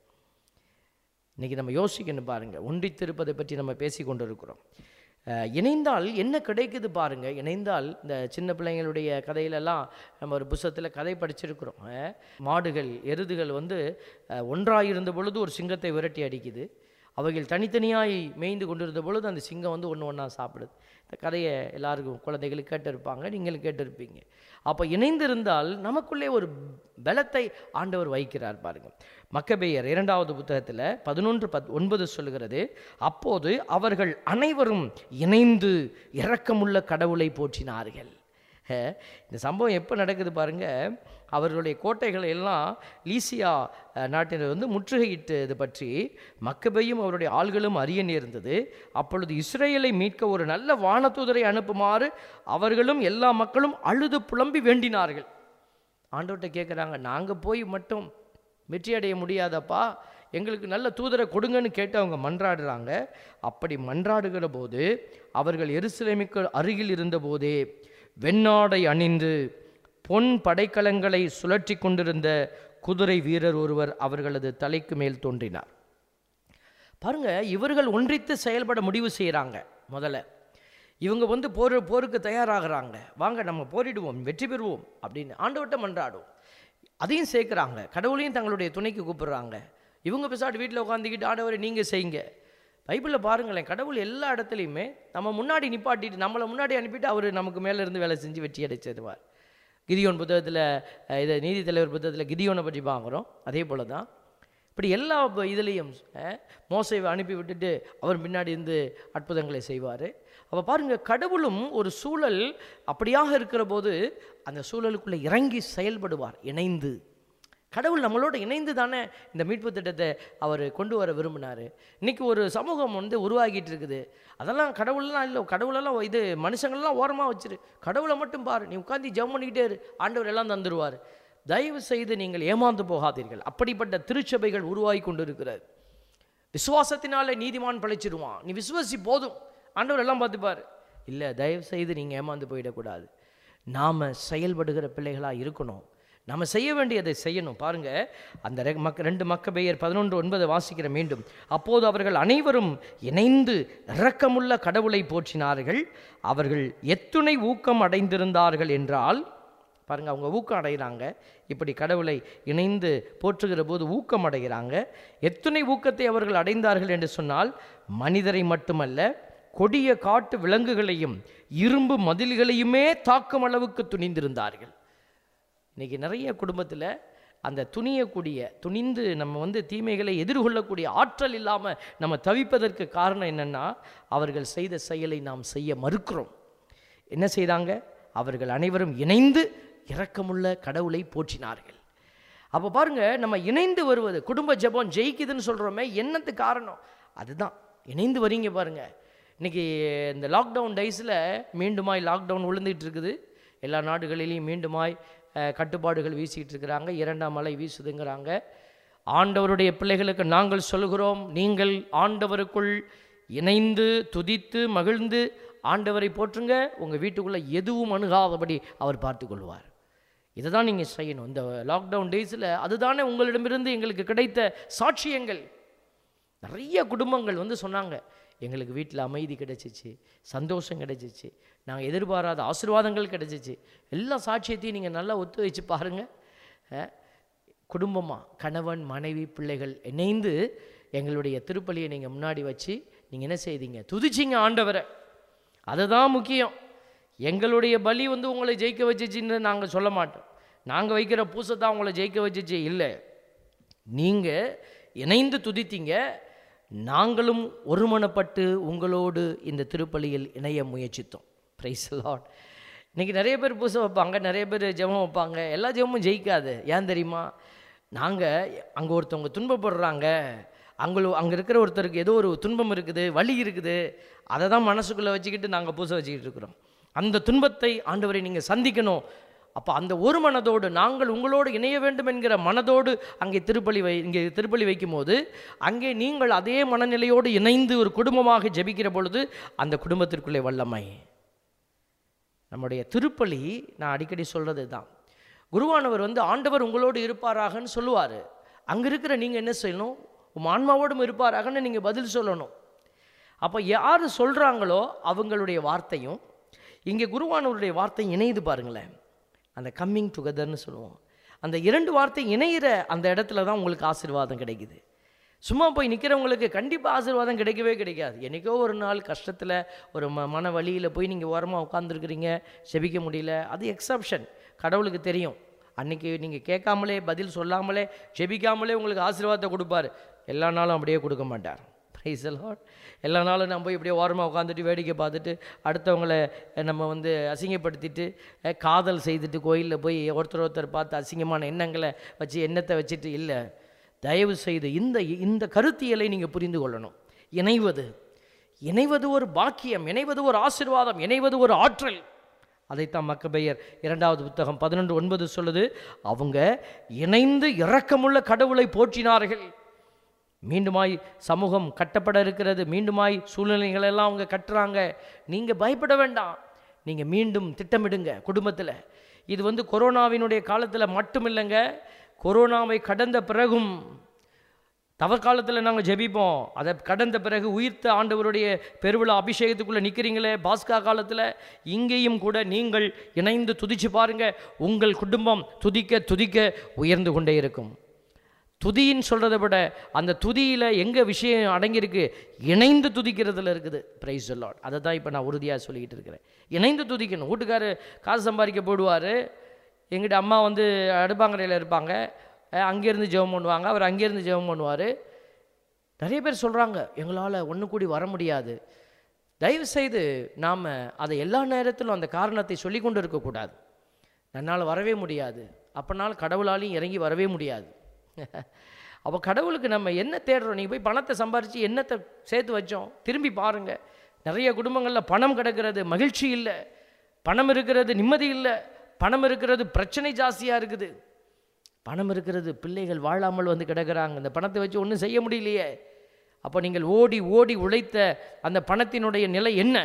இன்னைக்கு நம்ம யோசிக்கணும் பாருங்க ஒன்றித்திருப்பதை பற்றி நம்ம பேசி கொண்டிருக்கிறோம் அஹ், இணைந்தால் என்ன கிடைக்குது பாருங்க இணைந்தால் இந்த சின்ன பிள்ளைங்களுடைய கதையிலெல்லாம் நம்ம ஒரு புஸ்தகத்தில் கதை படிச்சிருக்கிறோம் அஹ், மாடுகள் எருதுகள் வந்து அஹ், ஒன்றாயிருந்த பொழுது ஒரு சிங்கத்தை விரட்டி அடிக்குது அவைகள் தனித்தனியாய் மேய்ந்து கொண்டிருந்த பொழுது அந்த சிங்கம் வந்து ஒன்று ஒன்றா சாப்பிடுது இந்த கதையை எல்லாருக்கும் குழந்தைகளுக்கு கேட்டிருப்பாங்க நீங்களும் கேட்டிருப்பீங்க அப்போ இணைந்திருந்தால் நமக்குள்ளே ஒரு பலத்தை ஆண்டவர் வைக்கிறார் பாருங்க மக்கபேயர் இரண்டாவது புத்தகத்தில் பதினொன்று பத் ஒன்பது சொல்லுகிறது அப்போது அவர்கள் அனைவரும் இணைந்து இரக்கமுள்ள கடவுளை போற்றினார்கள் ஹே, இந்த சம்பவம் எப்போ நடக்குது பாருங்க அவர்களுடைய கோட்டைகளை எல்லாம் லீசியா அஹ், நாட்டினர் வந்து முற்றுகையிட்டு இது பற்றி மக்கபையும் அவருடைய ஆள்களும் அறிய நேர்ந்தது அப்பொழுது இஸ்ரேலை மீட்க ஒரு நல்ல வானதூதரை அனுப்புமாறு அவர்களும் எல்லா மக்களும் அழுது புலம்பி வேண்டினார்கள் ஆண்டவர்கிட்ட கேட்குறாங்க நாங்கள் போய் மட்டும் வெற்றி அடைய முடியாதப்பா எங்களுக்கு நல்ல தூதரை கொடுங்கன்னு கேட்டு அவங்க மன்றாடுறாங்க அப்படி மன்றாடுகிற போது அவர்கள் எருசலேமுக்கு அருகில் இருந்தபோதே வெண்ணாடை அணிந்து பொன் படைக்கலங்களை சுழற்றி கொண்டிருந்த குதிரை வீரர் ஒருவர் அவர்களது தலைக்கு மேல் தோன்றினார் பாருங்க இவர்கள் ஒன்றித்து செயல்பட முடிவு செய்கிறாங்க முதல்ல இவங்க வந்து போர் போருக்கு தயாராகிறாங்க வாங்க நம்ம போரிடுவோம் வெற்றி பெறுவோம் அப்படின்னு ஆண்டவட்ட மன்றாடுவோம் அதையும் சேர்க்குறாங்க கடவுளையும் தங்களுடைய துணைக்கு கூப்பிடுறாங்க இவங்க பிசாட்டு வீட்டில் உட்காந்துக்கிட்டு ஆண்டவரை நீங்கள் செய்யுங்க பைபிளில் பாருங்களேன் கடவுள் எல்லா இடத்துலையுமே நம்ம முன்னாடி நிப்பாட்டிட்டு நம்மளை முன்னாடி அனுப்பிட்டு அவர் நமக்கு மேலே இருந்து வேலை செஞ்சு வெற்றி அடைச்சிடுவார் கிதியோன் புத்தகத்தில் அஹ், இதை நீதித்தலைவர் புத்தகத்தில் கிதியோனை பற்றி பார்க்குறோம் அதே போல தான் இப்படி எல்லா ப- இதுலேயும் அஹ், மோசேவை அனுப்பி விட்டுட்டு அவர் பின்னாடி இருந்து அற்புதங்களை செய்வார் அப்போ பாருங்கள் கடவுளும் ஒரு சூழல் அப்படியாக இருக்கிற போது அந்த சூழலுக்குள்ளே இறங்கி செயல்படுவார் இணைந்து கடவுள் நம்மளோட இணைந்து தானே இந்த மீட்பு திட்டத்தை அவர் கொண்டு வர விரும்பினார் இன்னைக்கு ஒரு சமூகம் வந்து உருவாகிட்டு இருக்குது அதெல்லாம் கடவுள்லாம் இல்லை கடவுளெல்லாம் இது மனுஷங்கள்லாம் ஓரமாக வச்சிரு கடவுளை மட்டும் பாரு நீ உட்காந்து ஜெபம் பண்ணிக்கிட்டே இரு ஆண்டவர் எல்லாம் தந்துடுவார் தயவு செய்து நீங்கள் ஏமாந்து போகாதீர்கள் அப்படிப்பட்ட திருச்சபைகள் உருவாகி கொண்டு இருக்கிறது விசுவாசத்தினாலே நீதிமான் பழிச்சிடுவான் நீ விசுவாசி போதும் ஆண்டவர் எல்லாம் பார்த்துப்பார் இல்லை தயவு செய்து நீங்கள் ஏமாந்து போயிடக்கூடாது நாம் செயல்படுகிற பிள்ளைகளாக இருக்கணும் நம்ம செய்ய வேண்டியதை செய்யணும் பாருங்க அந்த ரெ- மக்க ரெண்டு மக்க பெயர் பதினொன்று ஒன்பதை வாசிக்கிற மீண்டும் அப்போது அவர்கள் அனைவரும் இணைந்து இரக்கமுள்ள கடவுளை போற்றினார்கள் அவர்கள் எத்துணை ஊக்கம் அடைந்திருந்தார்கள் என்றால் பாருங்க அவங்க ஊக்கம் அடைகிறாங்க இப்படி கடவுளை இணைந்து போற்றுகிற போது ஊக்கம் அடைகிறாங்க எத்தனை ஊக்கத்தை அவர்கள் அடைந்தார்கள் என்று சொன்னால் மனிதரை மட்டுமல்ல கொடிய காட்டு விலங்குகளையும் இரும்பு மதில்களையுமே தாக்கும் அளவுக்கு துணிந்திருந்தார்கள் இன்னைக்கு நிறைய குடும்பத்தில் அந்த துணியக்கூடிய துணிந்து நம்ம வந்து தீமைகளை எதிர்கொள்ளக்கூடிய ஆற்றல் இல்லாமல் நம்ம தவிப்பதற்கு காரணம் என்னென்னா அவர்கள் செய்த செயலை நாம் செய்ய மறுக்கிறோம் என்ன செய்தாங்க அவர்கள் அனைவரும் இணைந்து இரக்கமுள்ள கடவுளை போற்றினார்கள் அப்போ பாருங்க நம்ம இணைந்து வருவது குடும்ப ஜெபம் ஜெயிக்குதுன்னு சொல்கிறோமே என்னத்து காரணம் அதுதான் இணைந்து வரீங்க பாருங்க இன்னைக்கு இந்த லாக்டவுன் டைஸில் மீண்டுமாய் லாக்டவுன் விழுந்துகிட்டு இருக்குது எல்லா நாடுகளிலையும் மீண்டுமாய் அஹ், கட்டுப்பாடுகள் வீசிக்கிட்டு இருக்கிறாங்க இரண்டாம் மலை வீசுதுங்கிறாங்க ஆண்டவருடைய பிள்ளைகளுக்கு நாங்கள் சொல்கிறோம் நீங்கள் ஆண்டவருக்குள் இணைந்து துதித்து மகிழ்ந்து ஆண்டவரை போற்றுங்க உங்கள் வீட்டுக்குள்ளே எதுவும் அணுகாதபடி அவர் பார்த்துக்கொள்வார் இதை தான் நீங்கள் செய்யணும் இந்த லாக்டவுன் டேஸில் அதுதானே உங்களிடமிருந்து எங்களுக்கு கிடைத்த சாட்சியங்கள் நிறைய குடும்பங்கள் வந்து சொன்னாங்க எங்களுக்கு வீட்டில் அமைதி கிடைச்சிச்சு சந்தோஷம் கிடைச்சிச்சு நாங்கள் எதிர்பாராத ஆசீர்வாதங்கள் கிடைச்சிச்சு எல்லா சாட்சியத்தையும் நீங்கள் நல்லா ஒத்து வச்சு பாருங்கள் குடும்பமாக கணவன் மனைவி பிள்ளைகள் இணைந்து எங்களுடைய திருப்பலியை நீங்கள் முன்னாடி வச்சு நீங்கள் என்ன செய்தீங்க துதிச்சிங்க ஆண்டவரை அதுதான் முக்கியம் எங்களுடைய பலி வந்து உங்களை ஜெயிக்க வச்சிச்சின்னு நாங்கள் சொல்ல மாட்டோம் நாங்கள் வைக்கிற பூசை தான் உங்களை ஜெயிக்க வச்சிச்சு இல்லை நீங்கள் இணைந்து துதித்தீங்க நாங்களும் ஒருமனப்பட்டு உங்களோடு இந்த திருப்பலியில் இணைய முயற்சித்தோம் பிரைஸ் லார்ட் இன்றைக்கி நிறைய பேர் பூசை வைப்பாங்க நிறைய பேர் ஜெபம் வைப்பாங்க எல்லா ஜெபமும் ஜெயிக்காது ஏன் தெரியுமா நாங்கள் அங்கே ஒருத்தவங்க துன்பப்படுறாங்க அங்கே அங்கே இருக்கிற ஒருத்தருக்கு ஏதோ ஒரு துன்பம் இருக்குது வலி இருக்குது அதை தான் மனசுக்குள்ளே வச்சுக்கிட்டு நாங்கள் பூசை வச்சுக்கிட்டு இருக்கிறோம் அந்த துன்பத்தை ஆண்டவரை நீங்கள் சந்திக்கணும் அப்போ அந்த ஒரு மனதோடு நாங்கள் உங்களோடு இணைய வேண்டும் என்கிற மனதோடு அங்கே திருப்பலி வை இங்கே திருப்பலி வைக்கும்போது அங்கே நீங்கள் அதே மனநிலையோடு இணைந்து ஒரு குடும்பமாக ஜெபிக்கிற பொழுது அந்த குடும்பத்திற்குள்ளே வல்லமை நம்முடைய திருப்பலி நான் அடிக்கடி சொல்கிறது தான் குருவானவர் வந்து ஆண்டவர் உங்களோடு இருப்பாராகன்னு சொல்லுவார் அங்கே இருக்கிற நீங்கள் என்ன செய்யணும் உம் ஆன்மாவோடும் இருப்பாராகன்னு நீங்கள் பதில் சொல்லணும் அப்போ யார் சொல்கிறாங்களோ அவங்களுடைய வார்த்தையும் இங்கே குருவானவருடைய வார்த்தை இணையுது பாருங்களேன் அந்த கம்மிங் டுகெதர்னு சொல்லுவோம் அந்த இரண்டு வார்த்தை இணையிற அந்த இடத்துல தான் உங்களுக்கு ஆசீர்வாதம் கிடைக்குது சும்மா போய் நிற்கிறவங்களுக்கு கண்டிப்பாக ஆசீர்வாதம் கிடைக்கவே கிடைக்காது என்றைக்கோ ஒரு நாள் கஷ்டத்தில் ஒரு ம மன வழியில் போய் நீங்கள் ஓரமாக உட்காந்துருக்குறீங்க செபிக்க முடியல அது எக்ஸப்ஷன் கடவுளுக்கு தெரியும் அன்னைக்கு நீங்கள் கேட்காமலே பதில் சொல்லாமலே ஜெபிக்காமலே உங்களுக்கு ஆசீர்வாதத்தை கொடுப்பாரு எல்லா நாளும் அப்படியே கொடுக்க மாட்டார் ப்ரைஸ் லார்ட் எல்லா நாளும் நம்ம போய் இப்படியே ஓரமாக உட்காந்துட்டு வேடிக்கை பார்த்துட்டு அடுத்தவங்களை நம்ம வந்து அசிங்கப்படுத்திட்டு அஹ், காதல் செய்துட்டு கோயிலில் போய் ஒருத்தர் ஒருத்தர் பார்த்து அசிங்கமான எண்ணங்களை வச்சு எண்ணத்தை வச்சுட்டு இல்லை தயவு செய்து இந்த இந்த கருத்தியலை நீங்கள் புரிந்து கொள்ளணும் இணைவது இணைவது ஒரு பாக்கியம் இணைவது ஒரு ஆசீர்வாதம் இணைவது ஒரு ஆற்றல் அதைத்தான் மக்கபெயர் இரண்டாவது புத்தகம் பதினொன்று ஒன்பது சொல்லுது அவங்க இணைந்து இரக்கமுள்ள கடவுளை போற்றினார்கள் மீண்டுமாய் சமூகம் கட்டப்பட இருக்கிறது மீண்டுமாய் சூழ்நிலைகள் எல்லாம் அவங்க கட்டுறாங்க நீங்கள் பயப்பட வேண்டாம் நீங்கள் மீண்டும் திட்டமிடுங்க குடும்பத்தில் இது வந்து கொரோனாவினுடைய காலத்தில் மட்டும் இல்லைங்க கொரோனாவை கடந்த பிறகும் தவக்காலத்தில் நாங்கள் ஜெபிப்போம் அதை கடந்த பிறகு உயிர்த்த ஆண்டவருடைய பெருவிழா அபிஷேகத்துக்குள்ளே நிற்கிறீங்களே பாஸ்கா காலத்தில் இங்கேயும் கூட நீங்கள் இணைந்து துதிச்சு பாருங்க உங்கள் குடும்பம் துதிக்க துதிக்க உயர்ந்து கொண்டே இருக்கும் துதின்னு சொல்கிறத விட அந்த துதியில் எங்கே விஷயம் அடங்கியிருக்கு இணைந்து துதிக்கிறதுல இருக்குது ப்ரைஸ் லார்ட் அதை தான் இப்போ நான் உறுதியாக சொல்லிக்கிட்டு இருக்கிறேன் இணைந்து துதிக்கணும் வீட்டுக்காரு காசு சம்பாதிக்க போடுவார் எங்கிட்ட அம்மா வந்து அடுப்பாங்கரையில் இருப்பாங்க அஹ் அங்கேருந்து ஜெபம் பண்ணுவாங்க அவர் அங்கேருந்து ஜெபம் பண்ணுவார் நிறைய பேர் சொல்கிறாங்க எங்களால் ஒன்று கூடி வர முடியாது தயவு செய்து நாம் அதை எல்லா நேரத்திலும் அந்த காரணத்தை சொல்லி கொண்டு இருக்கக்கூடாது என்னால் வரவே முடியாது அப்போனால் கடவுளாலையும் இறங்கி வரவே முடியாது அப்போ கடவுளுக்கு நம்ம என்ன தேடுறோம் நீங்கள் போய் பணத்தை சம்பாரித்து என்னத்தை சேர்த்து வச்சோம் திரும்பி பாருங்கள் நிறைய குடும்பங்களில் பணம் கிடக்கிறது மகிழ்ச்சி இல்லை பணம் இருக்கிறது நிம்மதி இல்லை பணம் இருக்கிறது பிரச்சனை ஜாஸ்தியாக இருக்குது பணம் இருக்கிறது பிள்ளைகள் வாழாமல் வந்து கிடக்கிறாங்க இந்த பணத்தை வச்சு ஒன்றும் செய்ய முடியலையே அப்போ நீங்கள் ஓடி ஓடி உழைத்த அந்த பணத்தினுடைய நிலை என்ன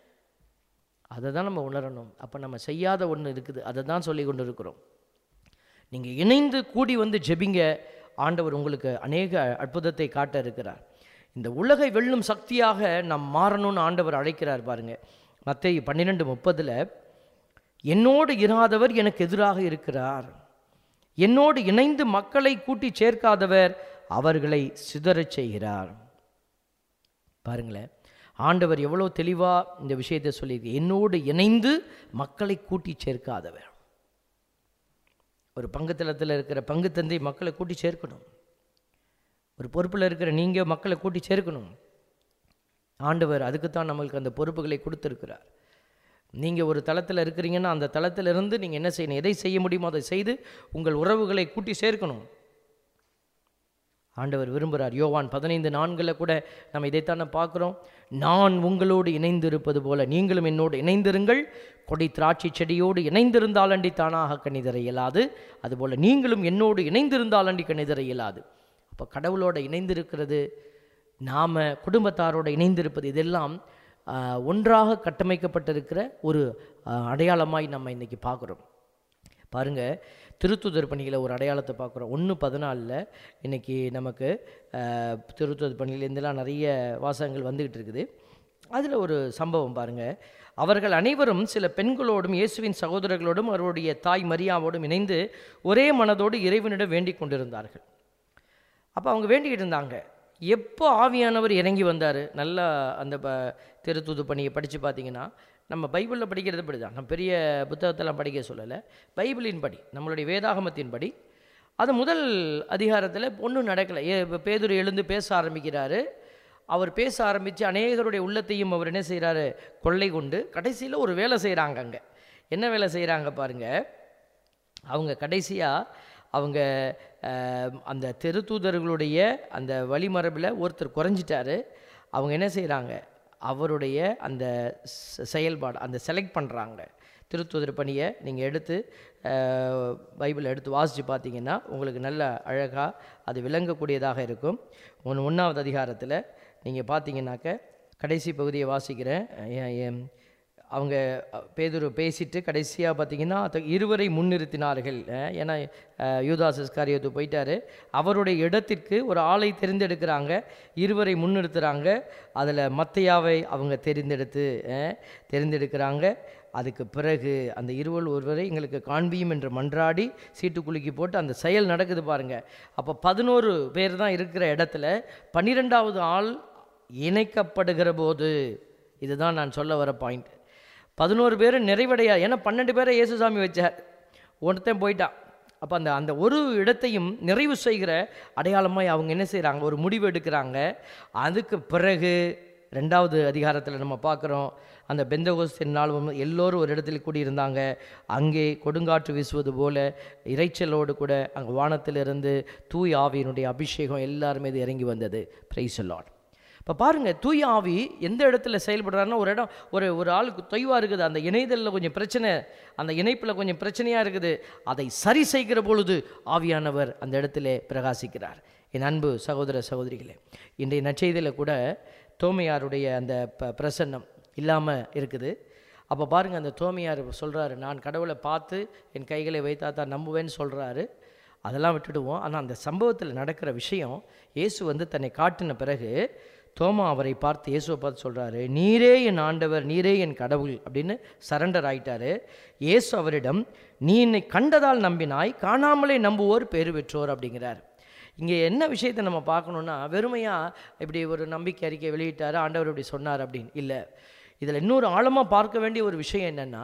அதை தான் நம்ம உணரணும் அப்போ நம்ம செய்யாத ஒன்று இருக்குது அதை தான் சொல்லி கொண்டு இருக்கிறோம் நீங்கள் இணைந்து கூடி வந்து ஜெபிங்க ஆண்டவர் உங்களுக்கு அநேக அற்புதத்தை காட்ட இருக்கிறார் இந்த உலகை வெல்லும் சக்தியாக நாம் மாறணும்னு ஆண்டவர் அழைக்கிறார் பாருங்க மத்தேயு பன்னிரெண்டு முப்பதில் என்னோடு இராதவர் எனக்கு எதிராக இருக்கிறார் என்னோடு இணைந்து மக்களை கூட்டி சேர்க்காதவர் அவர்களை சிதறச் செய்கிறார் பாருங்களேன் ஆண்டவர் எவ்வளோ தெளிவாக இந்த விஷயத்தை சொல்லியிருக்கு என்னோடு இணைந்து மக்களை கூட்டி சேர்க்காதவர் ஒரு பங்குத்தளத்தில் இருக்கிற பங்கு தந்தை மக்களை கூட்டி சேர்க்கணும் ஒரு பொறுப்பில் இருக்கிற நீங்கள் மக்களை கூட்டி சேர்க்கணும் ஆண்டவர் அதுக்குத்தான் நம்மளுக்கு அந்த பொறுப்புகளை கொடுத்துருக்கிறார் நீங்கள் ஒரு தளத்தில் இருக்கிறீங்கன்னா அந்த தளத்திலிருந்து நீங்கள் என்ன செய்யணும் எதை செய்ய முடியுமோ அதை செய்து உங்கள் உறவுகளை கூட்டி சேர்க்கணும் ஆண்டவர் விரும்புகிறார் யோவான் பதினைந்து நான்கில் கூட நம்ம இதைத்தானே பார்க்குறோம் நான் உங்களோடு இணைந்திருப்பது போல நீங்களும் என்னோடு இணைந்திருங்கள் கொடி திராட்சை செடியோடு இணைந்திருந்தாலண்டி தானாக கணிதர இயலாது அதுபோல் நீங்களும் என்னோடு இணைந்திருந்தாலண்டி கணிதர இயலாது அப்போ கடவுளோட இணைந்திருக்கிறது நாம் குடும்பத்தாரோட இணைந்திருப்பது இதெல்லாம் ஆஹ், ஒன்றாக கட்டமைக்கப்பட்டிருக்கிற ஒரு ஆஹ், அடையாளமாய் நம்ம இன்றைக்கி பார்க்குறோம் பாருங்க திருத்துதர் பணியில் ஒரு அடையாளத்தை பார்க்குறோம் ஒன்று பதினாலில் இன்னைக்கு நமக்கு ஆஹ், திருத்துதர் பணியிலேருந்துலாம் நிறைய வாசகங்கள் வந்துக்கிட்டு இருக்குது அதில் ஒரு சம்பவம் பாருங்க அவர்கள் அனைவரும் சில பெண்களோடும் இயேசுவின் சகோதரர்களோடும் அவருடைய தாய் மரியாவோடும் இணைந்து ஒரே மனதோடு இறைவனிடம் வேண்டிக் கொண்டிருந்தார்கள் அப்போ அவங்க வேண்டிக்கிட்டு இருந்தாங்க எப்போ ஆவியானவர் இறங்கி வந்தார் நல்லா அந்த ப திருத்தூது பணியை படித்து பார்த்தீங்கன்னா நம்ம பைபிளில் படிக்கிறது படி தான் நம்ம பெரிய புத்தகத்தெல்லாம் படிக்க சொல்லலை பைபிளின் படி நம்மளுடைய வேதாகமத்தின் படி அது முதல் அதிகாரத்தில் ஒன்றும் நடக்கலை ஏ இப்ப பேதுரு எழுந்து பேச ஆரம்பிக்கிறாரு அவர் பேச ஆரம்பித்து அநேகருடைய உள்ளத்தையும் அவர் என்ன செய்கிறாரு கொள்ளை கொண்டு கடைசியில் ஒரு வேலை செய்கிறாங்க அங்கே என்ன வேலை செய்கிறாங்க பாருங்கள் அவங்க கடைசியாக அவங்க அஹ், அந்த திருத்தூதர்களுடைய அந்த வழிமரபில் ஒருத்தர் குறைஞ்சிட்டாரு அவங்க என்ன செய்கிறாங்க அவருடைய அந்த செ- செயல்பாடு அந்த செலக்ட் பண்ணுறாங்க திருத்தூதர் பணியை நீங்கள் எடுத்து அஹ், பைபிளை எடுத்து வாசித்து பார்த்தீங்கன்னா உங்களுக்கு நல்ல அழகாக அது விளங்கக்கூடியதாக இருக்கும் ஒன்று ஒன்றாவது அதிகாரத்தில் நீங்கள் பார்த்தீங்கன்னாக்க கடைசி பகுதியை வாசிக்கிறேன் எ- எ- அவங்க அஹ், பேதுரு பேசிட்டு கடைசியாக பார்த்தீங்கன்னா அது இருவரை முன்னிறுத்தினார்கள் அஹ், ஏன்னா அஹ், யூதாஸ் இஸ்காரியோத்து போயிட்டாரு அவருடைய இடத்திற்கு ஒரு ஆளை தேர்ந்தெடுக்கிறாங்க இருவரை முன்னிறுத்துறாங்க அதில் மத்தையாவை அவங்க தெரிந்தெடுத்து அஹ், தெரிந்தெடுக்கிறாங்க அதுக்கு பிறகு அந்த இருவர் ஒருவரை எங்களுக்கு காண்பியும் என்று மன்றாடி சீட்டு குலுக்கி போட்டு அந்த செயல் நடக்குது பாருங்க அப்போ பதினோரு பேர் தான் இருக்கிற இடத்துல பன்னிரெண்டாவது ஆள் இணைக்கப்படுகிற போது இதுதான் நான் சொல்ல வர பாயிண்ட் பதினோரு பேர் நிறைவடையா ஏன்னா பன்னெண்டு பேரை இயேசுசாமி வச்சார் ஒருத்தன் போயிட்டான் அப்போ அந்த அந்த ஒரு இடத்தையும் நிறைவு செய்கிற அடையாளமாய் அவங்க என்ன செய்கிறாங்க ஒரு முடிவு எடுக்கிறாங்க அதுக்கு பிறகு ரெண்டாவது அதிகாரத்தில் நம்ம பார்க்குறோம் அந்த பெந்தகோஸ்தின் நாள் வந்து எல்லோரும் ஒரு இடத்துல கூடியிருந்தாங்க அங்கே கொடுங்காற்று வீசுவது போல இறைச்சலோடு கூட அங்கே வானத்திலிருந்து தூய் ஆவியினுடைய அபிஷேகம் எல்லாருமே இது இறங்கி வந்தது பிரைஸ் லார்ட் இப்போ பாருங்கள் தூய ஆவி எந்த இடத்துல செயல்படுறாருன்னா ஒரு இடம் ஒரு ஒரு ஆளுக்கு தொய்வாக இருக்குது அந்த இணையதளில் கொஞ்சம் பிரச்சனை அந்த இணைப்பில் கொஞ்சம் பிரச்சனையாக இருக்குது அதை சரி செய்கிற பொழுது ஆவியானவர் அந்த இடத்துல பிரகாசிக்கிறார் என் அன்பு சகோதர சகோதரிகளே இன்றைய நற்செய்தியில் கூட தோமையாருடைய அந்த ப பிரசன்னம் இல்லாமல் இருக்குது அப்போ பாருங்கள் அந்த தோமையார் சொல்கிறாரு நான் கடவுளை பார்த்து என் கைகளை வைத்தா தான் நம்புவேன்னு சொல்கிறாரு அதெல்லாம் விட்டுடுவோம் ஆனால் அந்த சம்பவத்தில் நடக்கிற விஷயம் இயேசு வந்து தன்னை காட்டின பிறகு தோமா அவரை பார்த்து இயேசுவை பார்த்து சொல்கிறாரு நீரே என் ஆண்டவர் நீரே என் கடவுள் அப்படின்னு சரண்டர் ஆயிட்டாரு இயேசு அவரிடம் நீ என்னை கண்டதால் நம்பினாய் காணாமலே நம்புவோர் பேறு பெற்றோர் அப்படிங்கிறார் இங்கே என்ன விஷயத்தை நம்ம பார்க்கணுன்னா வெறுமையாக இப்படி ஒரு நம்பிக்கை அறிக்கை வெளியிட்டார் ஆண்டவர் இப்படி சொன்னார் அப்படின்னு இல்லை இதில் இன்னொரு ஆழமாக பார்க்க வேண்டிய ஒரு விஷயம் என்னென்னா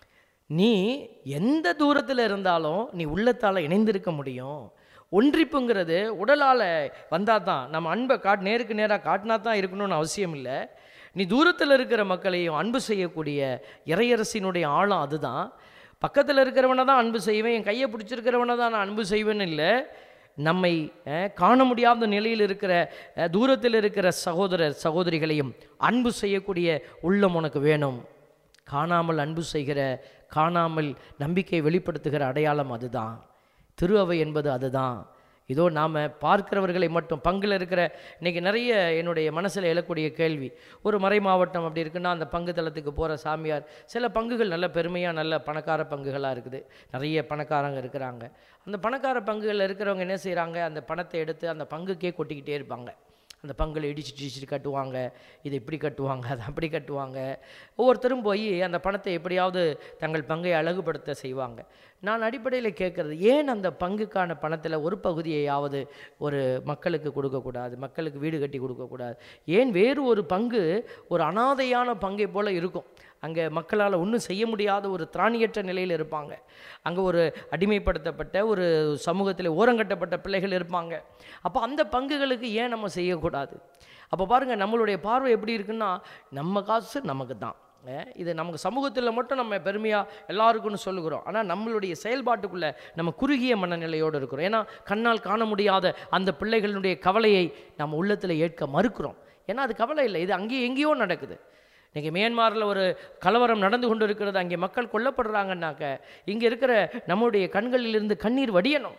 நீ எந்த தூரத்தில் இருந்தாலும் நீ உள்ளத்தால் இணைந்திருக்க முடியும் ஒன்றிப்புங்கிறது உடலால் வந்தால் தான் நம்ம அன்பை காட் நேருக்கு நேராக காட்டினா தான் இருக்கணும்னு அவசியம் இல்லை நீ தூரத்தில் இருக்கிற மக்களையும் அன்பு செய்யக்கூடிய இறையரசினுடைய ஆழம் அதுதான் பக்கத்தில் இருக்கிறவனை தான் அன்பு செய்வேன் என் கையை பிடிச்சிருக்கிறவனை தான் நான் அன்பு செய்வேன்னு இல்லை நம்மை அஹ், காண முடியாத நிலையில் இருக்கிற அஹ், தூரத்தில் இருக்கிற சகோதர சகோதரிகளையும் அன்பு செய்யக்கூடிய உள்ளம் உனக்கு வேணும் காணாமல் அன்பு செய்கிற காணாமல் நம்பிக்கை வெளிப்படுத்துகிற அடையாளம் அதுதான் திரு அவை என்பது அதுதான் இதோ நாம் பார்க்கிறவர்களை மட்டும் பங்கில் இருக்கிற இன்றைக்கி நிறைய என்னுடைய மனசில் எழக்கூடிய கேள்வி ஒரு மறை மாவட்டம் அப்படி இருக்குன்னா அந்த பங்கு தளத்துக்கு போகிற சாமியார் சில பங்குகள் நல்ல பெருமையாக நல்ல பணக்கார பங்குகளாக இருக்குது நிறைய பணக்காரங்க இருக்கிறாங்க அந்த பணக்கார பங்குகளில் இருக்கிறவங்க என்ன செய்கிறாங்க அந்த பணத்தை எடுத்து அந்த பங்குக்கே கொட்டிக்கிட்டே இருப்பாங்க அந்த பங்குல இடிச்சு இடிச்சு கட்டுவாங்க இதை இப்படி கட்டுவாங்க அதை அப்படி கட்டுவாங்க ஒவ்வொருத்தரும் போய் அந்த பணத்தை எப்படியாவது தங்கள் பங்கை அழகுபடுத்த செய்வாங்க நான் அடிப்படையில் கேட்குறது ஏன் அந்த பங்குக்கான பணத்தில் ஒரு பகுதியையாவது ஒரு மக்களுக்கு கொடுக்கக்கூடாது மக்களுக்கு வீடு கட்டி கொடுக்கக்கூடாது ஏன் வேறு ஒரு பங்கு ஒரு அனாதையான பங்கை போல் இருக்கும் அங்கே மக்களால் ஒன்றும் செய்ய முடியாத ஒரு திராணியற்ற நிலையில் இருப்பாங்க அங்கே ஒரு அடிமைப்படுத்தப்பட்ட ஒரு சமூகத்தில் ஓரங்கட்டப்பட்ட பிள்ளைகள் இருப்பாங்க அப்போ அந்த பங்குகளுக்கு ஏன் நம்ம செய்யக்கூடாது அப்போ பாருங்கள் நம்மளுடைய பார்வை எப்படி இருக்குன்னா நம்ம காசு நமக்கு தான் அஹ் இது நமக்கு சமூகத்தில் மட்டும் நம்ம பெருமையாக எல்லாருக்கும்னு சொல்லுகிறோம் ஆனால் நம்மளுடைய செயல்பாட்டுக்குள்ளே நம்ம குறுகிய மனநிலையோடு இருக்கிறோம் ஏன்னா கண்ணால் காண முடியாத அந்த பிள்ளைகளுடைய கவலையை நம்ம உள்ளத்தில் ஏற்க மறுக்கிறோம் ஏன்னா அது கவலை இல்லை இது அங்கேயே எங்கேயோ நடக்குது இன்றைக்கி மியான்மாரில் ஒரு கலவரம் நடந்து கொண்டு இருக்கிறது அங்கே மக்கள் கொல்லப்படுறாங்கன்னாக்க இங்கே இருக்கிற நம்முடைய கண்களிலிருந்து கண்ணீர் வடியணும்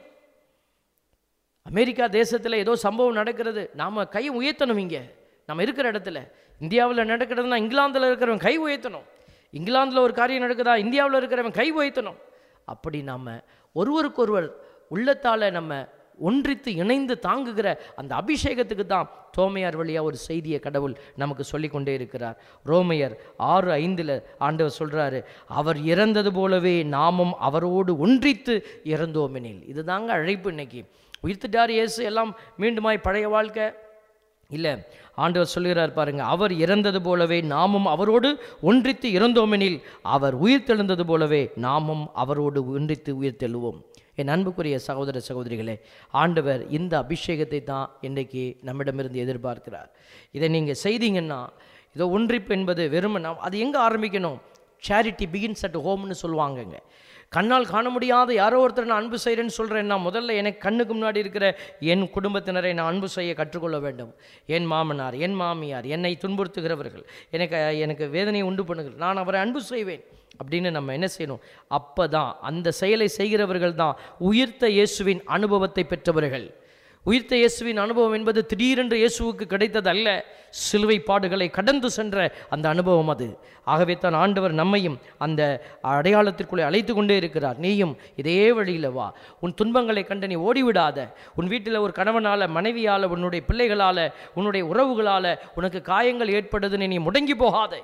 அமெரிக்கா தேசத்தில் ஏதோ சம்பவம் நடக்கிறது நாம் கையை உயர்த்தணும் இங்கே நம்ம இருக்கிற இடத்துல இந்தியாவில் நடக்கிறதுனா இங்கிலாந்தில் இருக்கிறவன் கை உயர்த்தணும் இங்கிலாந்தில் ஒரு காரியம் நடக்குதா இந்தியாவில் இருக்கிறவன் கை உயர்த்தணும் அப்படி நாம் ஒருவருக்கொருவர் உள்ளத்தால் நம்ம ஒன்றித்து இணைந்து தாங்குகிற அந்த அபிஷேகத்துக்கு தான் தோமையார் வழியாக ஒரு செய்தியை கடவுள் நமக்கு சொல்லிக்கொண்டே இருக்கிறார் ரோமையர் ஆறு ஐந்தில் ஆண்டவர் சொல்கிறாரு அவர் இறந்தது போலவே நாமும் அவரோடு ஒன்றித்து இறந்தோமெனில் இதுதாங்க அழைப்பு இன்னைக்கு உயிர்த்துட்டார் இயேசு எல்லாம் மீண்டுமாய் பழைய வாழ்க்கை இல்லை ஆண்டவர் சொல்லுகிறார் பாருங்க அவர் இறந்தது போலவே நாமும் அவரோடு ஒன்றித்து இறந்தோமெனில் அவர் உயிர் தெழுந்தது போலவே நாமும் அவரோடு ஒன்றித்து உயிர் தெழுவோம் என் அன்புக்குரிய சகோதர சகோதரிகளே ஆண்டவர் இந்த அபிஷேகத்தை தான் இன்றைக்கு நம்மிடமிருந்து எதிர்பார்க்கிறார் இதை நீங்கள் செய்தீங்கன்னா இதோ ஒன்றிப்பு என்பது வெறுமனா அது எங்கே ஆரம்பிக்கணும் சேரிட்டி பிகின்ஸ் அட் ஹோம்னு சொல்லுவாங்கங்க கண்ணால் காண முடியாத யாரோ ஒருத்தர் நான் அன்பு செய்கிறேன்னு சொல்கிறேன் நான் முதல்ல எனக்கு கண்ணுக்கு முன்னாடி இருக்கிற என் குடும்பத்தினரை நான் அன்பு செய்ய கற்றுக்கொள்ள வேண்டும் என் மாமனார் என் மாமியார் என்னை துன்புறுத்துகிறவர்கள் எனக்கு எனக்கு வேதனையை உண்டு பண்ணுகிற நான் அவரை அன்பு செய்வேன் அப்படின்னு நம்ம என்ன செய்யணும் அப்போ தான் அந்த செயலை செய்கிறவர்கள் தான் உயிர்த்த இயேசுவின் அனுபவத்தை பெற்றவர்கள் உயிர்த்த இயேசுவின் அனுபவம் என்பது திடீரென்று இயேசுவுக்கு கிடைத்தது அல்ல சிலுவை பாடுகளை கடந்து சென்ற அந்த அனுபவம் அது ஆகவே தான் ஆண்டவர் நம்மையும் அந்த அடையாளத்திற்குள்ளே அழைத்து கொண்டே இருக்கிறார் நீயும் இதே வழியில் வா உன் துன்பங்களை கண்டு நீ ஓடிவிடாத உன் வீட்டில் ஒரு கணவனால் மனைவியால் உன்னுடைய பிள்ளைகளால் உன்னுடைய உறவுகளால் உனக்கு காயங்கள் ஏற்படுதுன்னு நீ முடங்கி போகாதே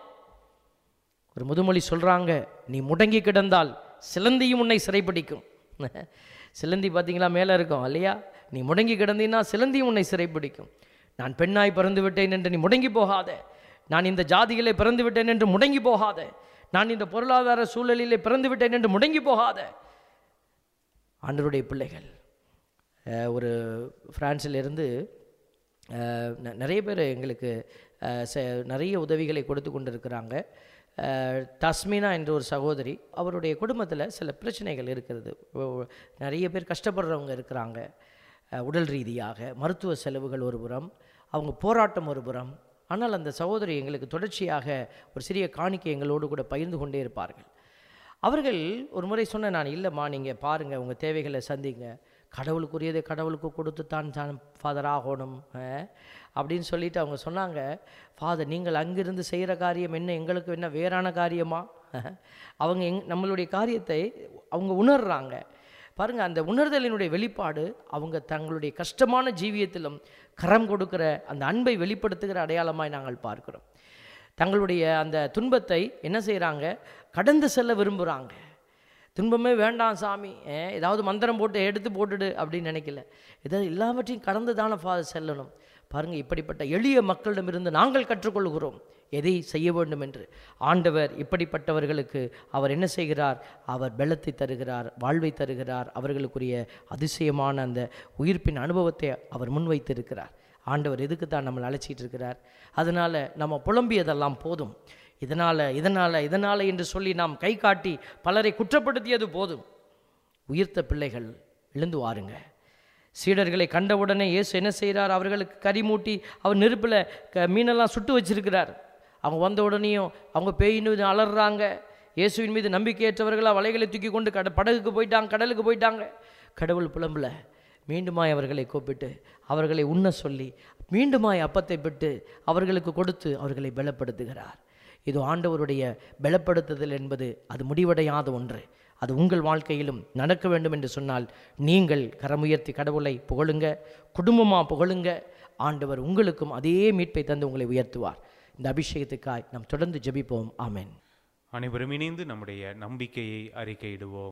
ஒரு முதுமொழி சொல்கிறாங்க நீ முடங்கி கிடந்தால் சிலந்தியும் உன்னை சிறைப்பிடிக்கும் சிலந்தி பார்த்தீங்களா மேலே இருக்கும் இல்லையா நீ முடங்கி கிடந்தீன்னா சிலந்தியும் உன்னை சிறைப்பிடிக்கும் நான் பெண்ணாய் பிறந்து விட்டேன் என்று நீ முடங்கி போகாத நான் இந்த ஜாதியிலே பிறந்து விட்டேன் என்று முடங்கி போகாத நான் இந்த பொருளாதார சூழலிலே பிறந்து விட்டேன் என்று முடங்கி போகாத ஆண்டருடைய பிள்ளைகள் அஹ், ஒரு பிரான்சிலிருந்து அஹ், ந- நிறைய பேர் எங்களுக்கு அஹ், ச- நிறைய உதவிகளை கொடுத்து கொண்டிருக்கிறாங்க அஹ், தஸ்மினா என்ற ஒரு சகோதரி அவருடைய குடும்பத்தில் சில பிரச்சனைகள் இருக்கிறது ஒ- நிறைய பேர் கஷ்டப்படுறவங்க இருக்கிறாங்க அஹ், உடல் ரீதியாக மருத்துவ செலவுகள் ஒரு புறம் அவங்க போராட்டம் ஒரு புறம் ஆனால் அந்த சகோதரி எங்களுக்கு தொடர்ச்சியாக ஒரு சிறிய காணிக்கை எங்களோடு கூட பகிர்ந்து கொண்டே இருப்பார்கள் அவர்கள் ஒரு முறை சொன்ன நான் இல்லைம்மா நீங்கள் பாருங்கள் உங்கள் தேவைகளை சந்திங்க கடவுளுக்குரியதை கடவுளுக்கு கொடுத்து தான் தான் ஃபாதர் ஆகணும் அஹ், அப்படின்னு சொல்லிட்டு அவங்க சொன்னாங்க ஃபாதர் நீங்கள் அங்கிருந்து செய்கிற காரியம் என்ன எங்களுக்கு என்ன வேறான காரியமா அஹ், அவங்க எங் நம்மளுடைய காரியத்தை அவங்க உணர்றாங்க பாருங்க அந்த உணர்தலினுடைய வெளிப்பாடு அவங்க தங்களுடைய கஷ்டமான ஜீவியத்திலும் கரம் கொடுக்கிற அந்த அன்பை வெளிப்படுத்துகிற அடையாளமாய் நாங்கள் பார்க்கிறோம் தங்களுடைய அந்த துன்பத்தை என்ன செய்கிறாங்க கடந்து செல்ல விரும்புகிறாங்க துன்பமே வேண்டாம் சாமி ஏன் ஏதாவது மந்திரம் போட்டு எடுத்து போட்டுடு அப்படின்னு நினைக்கல ஏதாவது எல்லாவற்றையும் கடந்து தானே ஃபா செல்லணும் பாருங்கள் இப்படிப்பட்ட எளிய மக்களிடமிருந்து நாங்கள் கற்றுக்கொள்கிறோம் எதை செய்ய வேண்டும் என்று ஆண்டவர் இப்படிப்பட்டவர்களுக்கு அவர் என்ன செய்கிறார் அவர் பெலத்தை தருகிறார் வாழ்வை தருகிறார் அவர்களுக்குரிய அதிசயமான அந்த உயிர்ப்பின் அனுபவத்தை அவர் முன்வைத்திருக்கிறார் ஆண்டவர் எதுக்கு தான் நம்மளை அழைச்சிட்டு இருக்கிறார் அதனால் நம்ம புலம்பியதெல்லாம் போதும் இதனால் இதனால் இதனால் என்று சொல்லி நாம் கை காட்டி பலரை குற்றப்படுத்தியது போதும் உயிர்த்த பிள்ளைகள் எழுந்து வாருங்க சீடர்களை கண்டவுடனே இயேசு என்ன செய்கிறார் அவர்களுக்கு கறி மூட்டி அவர் நெருப்பில் க மீனெல்லாம் சுட்டு வச்சிருக்கிறார் அவங்க வந்த உடனேயும் அவங்க பேயின்னு அலறாங்க இயேசுவின் மீது நம்பிக்கையற்றவர்களாக வலைகளை தூக்கி கொண்டு கட படகுக்கு போயிட்டாங்க கடலுக்கு போயிட்டாங்க கடவுள் புலம்புல மீண்டுமாய் அவர்களை கூப்பிட்டு அவர்களை உண்ண சொல்லி மீண்டுமாய் அப்பத்தை பெற்று அவர்களுக்கு கொடுத்து அவர்களை பலப்படுத்துகிறார் இது ஆண்டவருடைய பலப்படுத்துதல் என்பது அது முடிவடையாத ஒன்று அது உங்கள் வாழ்க்கையிலும் நடக்க வேண்டும் என்று சொன்னால் நீங்கள் கரமுயர்த்தி கடவுளை புகழுங்க குடும்பமாக புகழுங்க ஆண்டவர் உங்களுக்கும் அதே மீட்பை தந்து உங்களை உயர்த்துவார் இந்த அபிஷேகத்துக்காய் நாம் தொடர்ந்து ஜெபிப்போம் ஆமென் அனைவரும் இணைந்து நம்முடைய நம்பிக்கையை அறிக்கையிடுவோம்